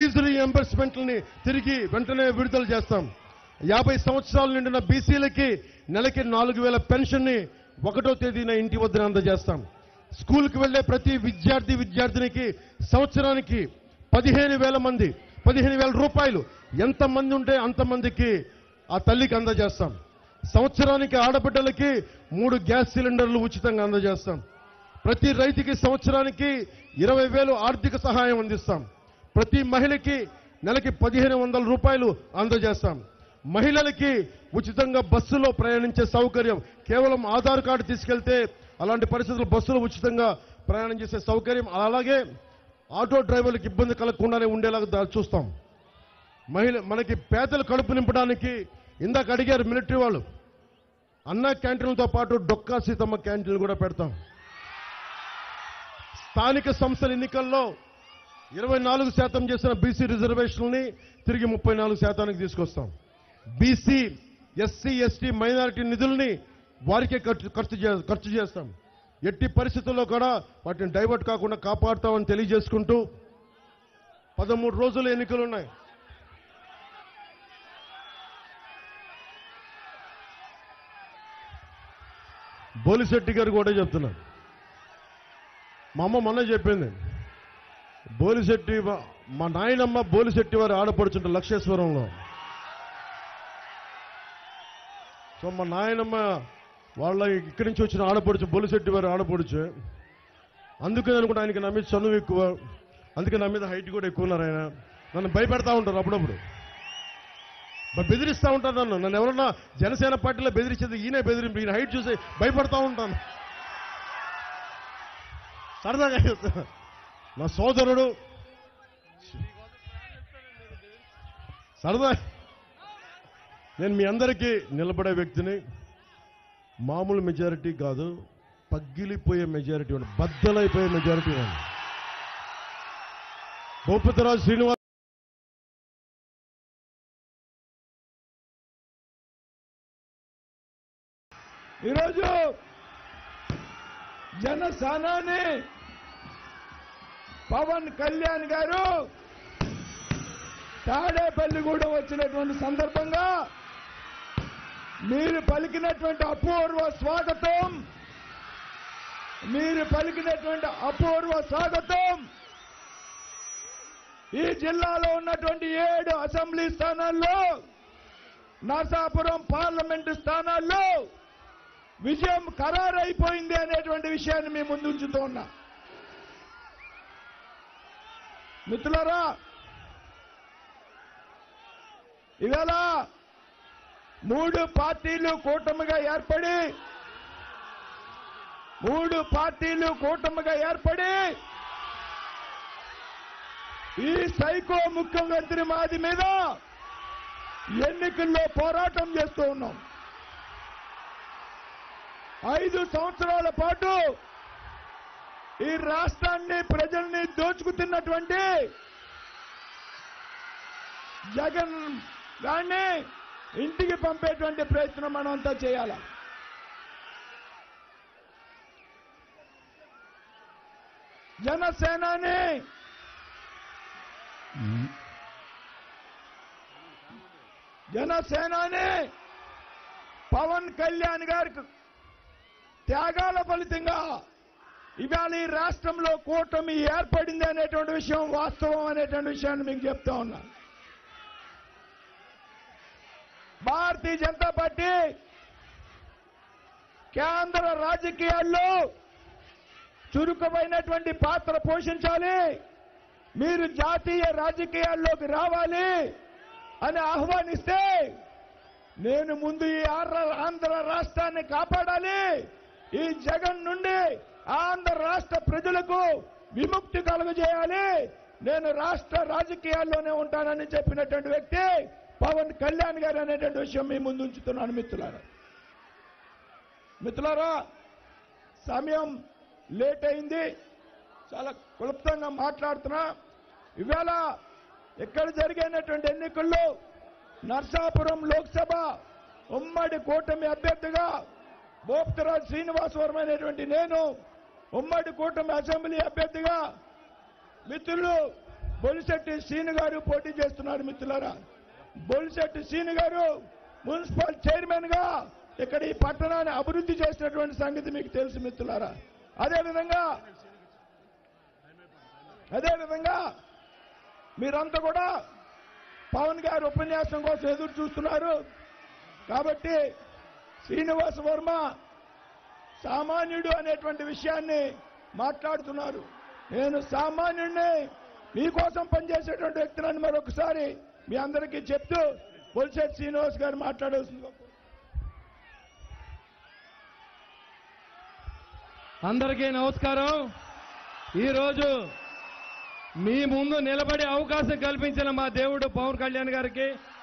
Fee రీఎంబర్స్మెంట్లని తిరిగి వెంటనే విడుదల చేస్తాం యాభై సంవత్సరాలు నిండిన బీసీలకి నెలకి నాలుగు వేల పెన్షన్ని ఒకటో తేదీన ఇంటి వద్దన అందజేస్తాం స్కూల్కి వెళ్లే ప్రతి విద్యార్థి విద్యార్థినికి సంవత్సరానికి పదిహేను వేల మంది పదిహేను వేల రూపాయలు ఎంతమంది ఉంటే అంతమందికి ఆ తల్లికి అందజేస్తాం సంవత్సరానికి ఆడబిడ్డలకి మూడు గ్యాస్ సిలిండర్లు ఉచితంగా అందజేస్తాం ప్రతి రైతుకి సంవత్సరానికి ఇరవై వేలు ఆర్థిక సహాయం అందిస్తాం ప్రతి మహిళకి నెలకి పదిహేను వందల రూపాయలు అందజేస్తాం మహిళలకి ఉచితంగా బస్సులో ప్రయాణించే సౌకర్యం కేవలం ఆధార్ కార్డు తీసుకెళ్తే అలాంటి పరిస్థితులు బస్సులో ఉచితంగా ప్రయాణం చేసే సౌకర్యం అలాగే ఆటో డ్రైవర్లకు ఇబ్బంది కలగకుండానే ఉండేలాగా దా- చూస్తాం మహిళ మనకి పేదలు కడుపు నింపడానికి ఇందాక అడిగారు మిలిటరీ వాళ్ళు అన్న క్యాంటీన్లతో పాటు డొక్కా సీతమ్మ క్యాంటీన్లు కూడా పెడతాం స్థానిక సంస్థల ఎన్నికల్లో ఇరవై నాలుగు శాతం చేసిన బీసీ రిజర్వేషన్ని తిరిగి ముప్పై నాలుగు శాతానికి తీసుకొస్తాం బీసీ ఎస్సీ ఎస్టీ మైనారిటీ నిధుల్ని వారికే ఖర్చు ఖర్చు చే- ఖర్చు చేస్తాం ఎట్టి పరిస్థితుల్లో కూడా వాటిని డైవర్ట్ కాకుండా కాపాడుతామని తెలియజేసుకుంటూ పదమూడు రోజులు ఎన్నికలు ఉన్నాయి బోలిశెట్టి గారు కూడా చెప్తున్నారు మా అమ్మ మొన్న చెప్పింది బోలిశెట్టి వా- మా నాయనమ్మ బోలిశెట్టి వారి ఆడపడుచుంట లక్షేశ్వరంలో సో మా నాయనమ్మ వాళ్ళ ఇక్కడి నుంచి వచ్చిన ఆడపడుచు బోలిశెట్టి వారి ఆడపడుచు అందుకని అనుకుంటే ఆయనకి నా మీద చనువు ఎక్కువ అందుకే నా మీద హైట్ కూడా ఎక్కువ ఉన్నారు ఆయన నన్ను భయపెడతా ఉంటారు అప్పుడప్పుడు బ- బెదిరిస్తా ఉంటారు నన్ను నన్ను ఎవరన్నా జనసేన పార్టీలో బెదిరించేది ఈయనే బెదిరింపు ఈయన హైట్ చూసి భయపడతా ఉంటాను సరదాగా చెప్తున్నా. నా సోదరుడు సరదా నేను మీ అందరికీ నిలబడే వ్యక్తిని మామూలు మెజారిటీ కాదు పగ్గిలిపోయే మెజారిటీ ఉంది బద్దలైపోయే మెజారిటీ ఉంది భూపతిరాజు శ్రీనివాస్ ఈరోజు జనసేనాని పవన్ కళ్యాణ్ గారు తాడేపల్లిగూడెం వచ్చినటువంటి సందర్భంగా మీరు పలికినటువంటి అపూర్వ స్వాగతం మీరు పలికినటువంటి అపూర్వ స్వాగతం ఈ జిల్లాలో ఉన్నటువంటి ఏడు అసెంబ్లీ స్థానాల్లో నరసాపురం పార్లమెంటు స్థానాల్లో విజయం ఖరారైపోయింది అనేటువంటి విషయాన్ని మీ ముందు ఉంచుతూ ఉన్నా మిత్రులారా ఇవాళ మూడు పార్టీలు కూటమిగా ఏర్పడి మూడు పార్టీలు కూటమిగా ఏర్పడి ఈ సైకో ముఖ్యమంత్రి మాది మీద ఎన్నికల్లో పోరాటం చేస్తూ ఉన్నాం ఐదు సంవత్సరాల పాటు ఈ రాష్ట్రాన్ని ప్రజల్ని దోచుకుతున్నటువంటి జగన్ గాన్ని ఇంటికి పంపేటువంటి ప్రయత్నం మనం అంతా చేయాల జనసేనాని జనసేనాని పవన్ కళ్యాణ్ గారికి త్యాగాల ఫలితంగా ఇవాళ ఈ రాష్ట్రంలో కూటమి ఏర్పడింది అనేటువంటి విషయం వాస్తవం అనేటువంటి విషయాన్ని మీకు చెప్తా ఉన్నా భారతీయ జనతా పార్టీ కేంద్ర రాజకీయాల్లో చురుకమైనటువంటి పాత్ర పోషించాలి మీరు జాతీయ రాజకీయాల్లోకి రావాలి అని ఆహ్వానిస్తే నేను ముందు ఈ ఆంధ్ర ఆంధ్ర రాష్ట్రాన్ని కాపాడాలి ఈ జగన్ నుండి ఆంధ్ర రాష్ట్ర ప్రజలకు విముక్తి కలుగజేయాలి నేను రాష్ట్ర రాజకీయాల్లోనే ఉంటానని చెప్పినటువంటి వ్యక్తి పవన్ కళ్యాణ్ గారు అనేటువంటి విషయం మీ ముందు ఉంచుతున్నాను మిత్రులారా మిత్రులారా సమయం లేట్ అయింది చాలా క్లుప్తంగా మాట్లాడుతున్నా ఇవాళ ఇక్కడ జరిగినటువంటి ఎన్నికల్లో నర్సాపురం లోక్సభ ఉమ్మడి కూటమి అభ్యర్థిగా బోప్తరాజ్ శ్రీనివాసవరం అనేటువంటి నేను ఉమ్మడి కూటమి అసెంబ్లీ అభ్యర్థిగా మిత్రులు బొలిశెట్టి శ్రీను గారు పోటీ చేస్తున్నారు మిత్రులారా బొలిశెట్టి శ్రీను గారు మున్సిపల్ చైర్మన్ గా ఇక్కడ ఈ పట్టణాన్ని అభివృద్ధి చేసినటువంటి సంగతి మీకు తెలుసు మిత్రులారా అదేవిధంగా అదేవిధంగా మీరంతా కూడా పవన్ గారి ఉపన్యాసం కోసం ఎదురు చూస్తున్నారు కాబట్టి శ్రీనివాస వర్మ సామాన్యుడు అనేటువంటి విషయాన్ని మాట్లాడుతున్నారు నేను సామాన్యుడిని మీకోసం పనిచేసేటువంటి వ్యక్తులను మరొకసారి మీ అందరికీ చెప్తూ బొలిశెట్టి శ్రీనివాస్ గారు మాట్లాడాల్సింది అందరికీ నమస్కారం ఈరోజు మీ ముందు నిలబడే అవకాశం కల్పించిన మా దేవుడు పవన్ కళ్యాణ్ గారికి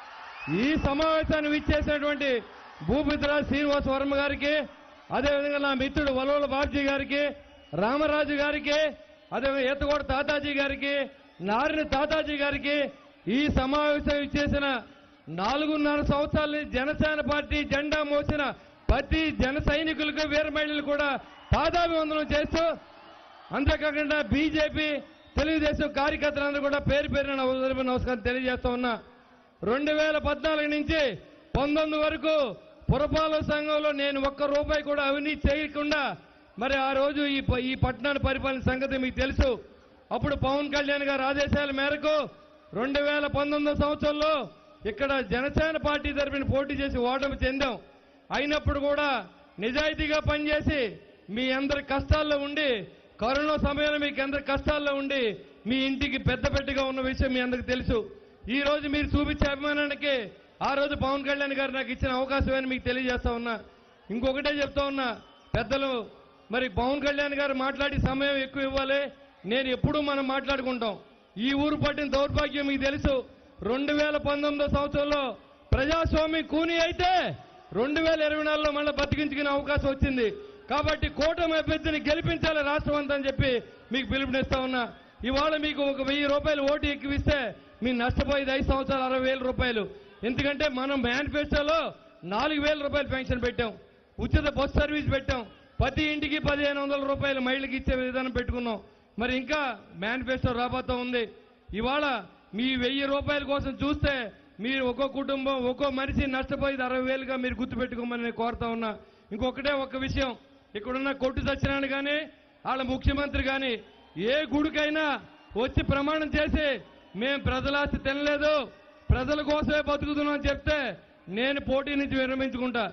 ఈ సమావేశాన్ని విచ్చేసినటువంటి భూమిత్రరాజ్ శ్రీనివాస్ వర్మ గారికి అదేవిధంగా నా మిత్రుడు వలవల బాబ్జీ గారికి రామరాజు గారికి అదేవిధంగా ఎత్తగోడ తాతాజీ గారికి నారిన తాతాజీ గారికి ఈ సమావేశం ఇచ్చేసిన నాలుగున్నర సంవత్సరాల జనసేన పార్టీ జెండా మోసిన ప్రతి జన సైనికులకు వీర మహిళలు కూడా పాదాభివందనం చేస్తూ అంతేకాకుండా బీజేపీ తెలుగుదేశం కార్యకర్తలందరూ కూడా పేరు పేరున నవ- నమస్కారం తెలియజేస్తా ఉన్నా రెండు వేల పద్నాలుగు నుంచి పంతొమ్మిది వరకు పురపాలక సంఘంలో నేను ఒక్క రూపాయి కూడా అవినీతి చేయకుండా మరి ఆ రోజు ఈ ప- ఈ పట్టణాన్ని పరిపాలన సంగతి మీకు తెలుసు అప్పుడు పవన్ కళ్యాణ్ గారి ఆదేశాల మేరకు రెండు వేల పంతొమ్మిదో సంవత్సరంలో ఇక్కడ జనసేన పార్టీ తరఫున పోటీ చేసి ఓటమి చెందాం అయినప్పుడు కూడా నిజాయితీగా పనిచేసి మీ అందరి కష్టాల్లో ఉండి కరోనా సమయంలో మీకు అందరి కష్టాల్లో ఉండి మీ ఇంటికి పెద్ద పెద్దగా ఉన్న విషయం మీ అందరికి తెలుసు ఈ రోజు మీరు చూపించే అభిమానానికి ఆ రోజు పవన్ కళ్యాణ్ గారు నాకు ఇచ్చిన అవకాశం అని మీకు తెలియజేస్తా ఉన్నా ఇంకొకటే చెప్తా ఉన్నా పెద్దలు మరి పవన్ కళ్యాణ్ గారు మాట్లాడి సమయం ఎక్కువ ఇవ్వాలి నేను ఎప్పుడూ మనం మాట్లాడుకుంటాం ఈ ఊరు పట్టిన దౌర్భాగ్యం మీకు తెలుసు రెండు వేల పంతొమ్మిదో సంవత్సరంలో ప్రజాస్వామ్య కూని అయితే రెండు వేల ఇరవై నాలుగులో మళ్ళీ బతికించుకునే అవకాశం వచ్చింది కాబట్టి కూటమి అభ్యర్థిని గెలిపించాలి రాష్ట్రం అంతా అని చెప్పి మీకు పిలుపునిస్తా ఉన్నా ఇవాళ మీకు ఒక వెయ్యి రూపాయలు ఓటు ఎక్కువిస్తే మీరు నష్టపోయేది ఐదు సంవత్సరాలు అరవై వేల రూపాయలు ఎందుకంటే మనం మేనిఫెస్టోలో నాలుగు వేల రూపాయలు పెన్షన్ పెట్టాం ఉచిత బస్ సర్వీస్ పెట్టాం ప్రతి ఇంటికి పదిహేను వందల రూపాయలు మహిళకి ఇచ్చే విధానం పెట్టుకున్నాం మరి ఇంకా మేనిఫెస్టో రాబోతా ఉంది ఇవాళ మీ వెయ్యి రూపాయల కోసం చూస్తే మీరు ఒక్కో కుటుంబం ఒక్కో మనిషి నష్టపోయేది అరవై వేలుగా మీరు గుర్తుపెట్టుకోమని నేను కోరుతా ఉన్నా ఇంకొకటే ఒక్క విషయం ఇక్కడున్న కొట్టు సత్యనారాయణ కానీ వాళ్ళ ముఖ్యమంత్రి కానీ ఏ గుడికైనా వచ్చి ప్రమాణం చేసి మేం ప్రజలాస్తి తినలేదు ప్రజల కోసమే బతుకుతున్నాం అని చెప్తే నేను పోటీ నుంచి విరమించుకుంటా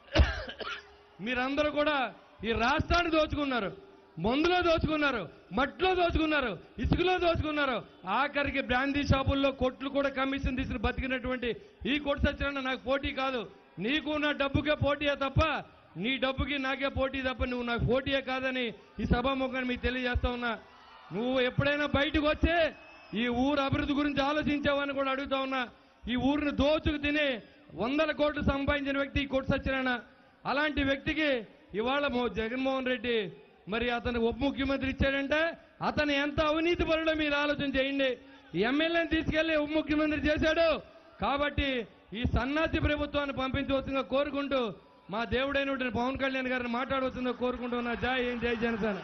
మీరందరూ కూడా ఈ రాష్ట్రాన్ని దోచుకున్నారు మందులో దోచుకున్నారు మట్లో దోచుకున్నారు ఇసుకలో దోచుకున్నారు ఆఖరికి బ్రాందీ షాపుల్లో కొట్లు కూడా కమిషన్ తీసుకుని బతికినటువంటి ఈ కొట్టు సత్యనారాయణ నాకు పోటీ కాదు నీకు నా డబ్బుకే పోటీయే తప్ప నీ డబ్బుకి నాకే పోటీ తప్ప నువ్వు నాకు పోటీయే కాదని ఈ సభాముఖాన్ని మీకు తెలియజేస్తా ఉన్నా నువ్వు ఎప్పుడైనా బయటకు వచ్చి ఈ ఊరు అభివృద్ధి గురించి ఆలోచించావని కూడా అడుగుతా ఉన్నా ఈ ఊరిని దోచుకు తిని వందల కోట్లు సంపాదించిన వ్యక్తి ఈ కొట్టు సత్యనారాయణ అలాంటి వ్యక్తికి ఇవాళ మో- జగన్మోహన్ రెడ్డి మరి అతను ఉప ముఖ్యమంత్రి ఇచ్చాడంటే అతను ఎంత అవినీతి పరుడో మీరు ఆలోచన చేయండి ఎమ్మెల్యేని తీసుకెళ్లి ఉప ముఖ్యమంత్రి చేశాడు కాబట్టి ఈ సన్నాసి ప్రభుత్వాన్ని పంపించవచ్చుగా కోరుకుంటూ మా దేవుడైనటువంటి పవన్ కళ్యాణ్ గారిని మాట్లాడవచ్చుగా కోరుకుంటున్నా జై ఏం జై జనసేన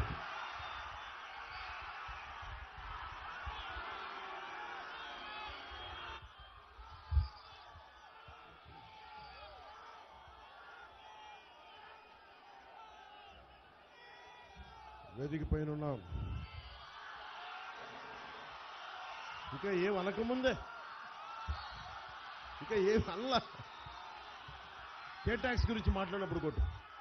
వేదిక పైన ఉన్నాం ఇంకా ఏం అనకముందే ఇంకా ఏం అనలా కే ట్యాక్స్ గురించి మాట్లాడినప్పుడు కొట్టు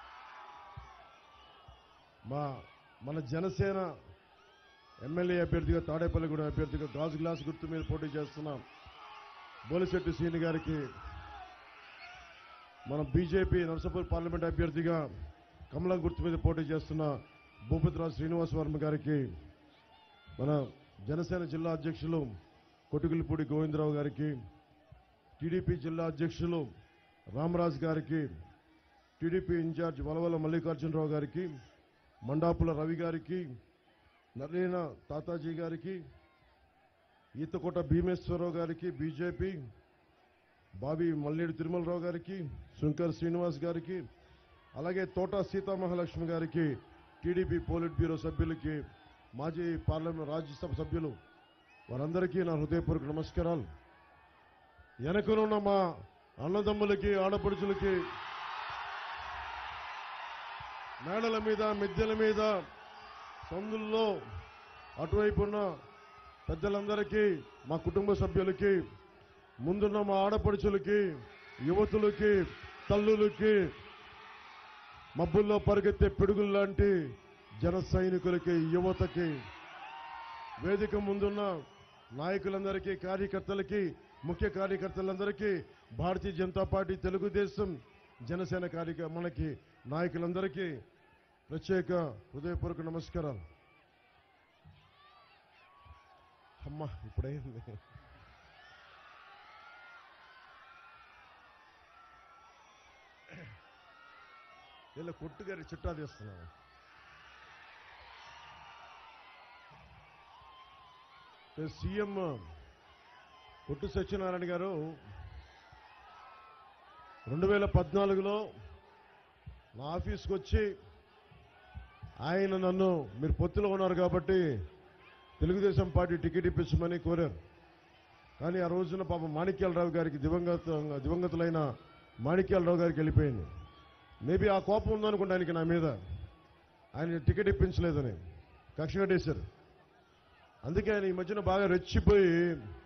మా మన జనసేన ఎమ్మెల్యే అభ్యర్థిగా తాడేపల్లిగూడెం అభ్యర్థిగా గాజు గ్లాస్ గుర్తు మీద పోటీ చేస్తున్నాం బోలిశెట్టి సీని గారికి మన బీజేపీ నర్సాపూర్ పార్లమెంట్ అభ్యర్థిగా కమలం గుర్తు మీద పోటీ చేస్తున్న భూపతిరాజు శ్రీనివాస్ వర్మ గారికి మన జనసేన జిల్లా అధ్యక్షులు కొట్టుకులపూడి గోవిందరావు గారికి టీడీపీ జిల్లా అధ్యక్షులు రామరాజు గారికి టీడీపీ ఇన్ఛార్జ్ వలవల మల్లికార్జునరావు గారికి మండాపుల రవి గారికి నరేన తాతాజీ గారికి ఈతకోట భీమేశ్వరరావు గారికి బీజేపీ బాబీ మల్లేడు తిరుమలరావు గారికి శంకర్ శ్రీనివాస్ గారికి అలాగే తోట సీతామహాలక్ష్మి గారికి టీడీపీ పోలిట్ బ్యూరో సభ్యులకి మాజీ పార్లమెంట్ రాజ్యసభ సభ్యులు వారందరికీ నా హృదయపూర్వక నమస్కారాలు వెనకనున్న మా అన్నదమ్ములకి ఆడపడుచులకి మేడల మీద మిద్దెల మీద సందుల్లో అటువైపు ఉన్న పెద్దలందరికీ మా కుటుంబ సభ్యులకి ముందున్న మా ఆడపడుచులకి యువతులకి తల్లులకి మబ్బుల్లో పరిగెత్తే పిడుగులు లాంటి జన సైనికులకి యువతకి వేదిక ముందున్న నాయకులందరికీ కార్యకర్తలకి ముఖ్య కార్యకర్తలందరికీ భారతీయ జనతా పార్టీ తెలుగుదేశం జనసేన కార్యక మనకి నాయకులందరికీ ప్రత్యేక హృదయపూర్వక నమస్కారాలు అమ్మా ఇప్పుడైంది వీళ్ళ కొట్టుగారి చుట్టా తీస్తున్నాను సీఎం పొట్టు సత్యనారాయణ గారు రెండు వేల పద్నాలుగులో నా ఆఫీస్కి వచ్చి ఆయన నన్ను మీరు పొత్తులో ఉన్నారు కాబట్టి తెలుగుదేశం పార్టీ టికెట్ ఇప్పించమని కోరారు కానీ ఆ రోజున పాపం మాణిక్యాలరావు గారికి దివంగత దివంగతులైన మాణిక్యాలరావు గారికి వెళ్ళిపోయింది మేబీ ఆ కోపం ఉందనుకుంటా ఆయనకి నా మీద ఆయన టికెట్ ఇప్పించలేదని కక్ష కట్టేశారు అందుకే ఆయన ఈ మధ్యన బాగా రెచ్చిపోయి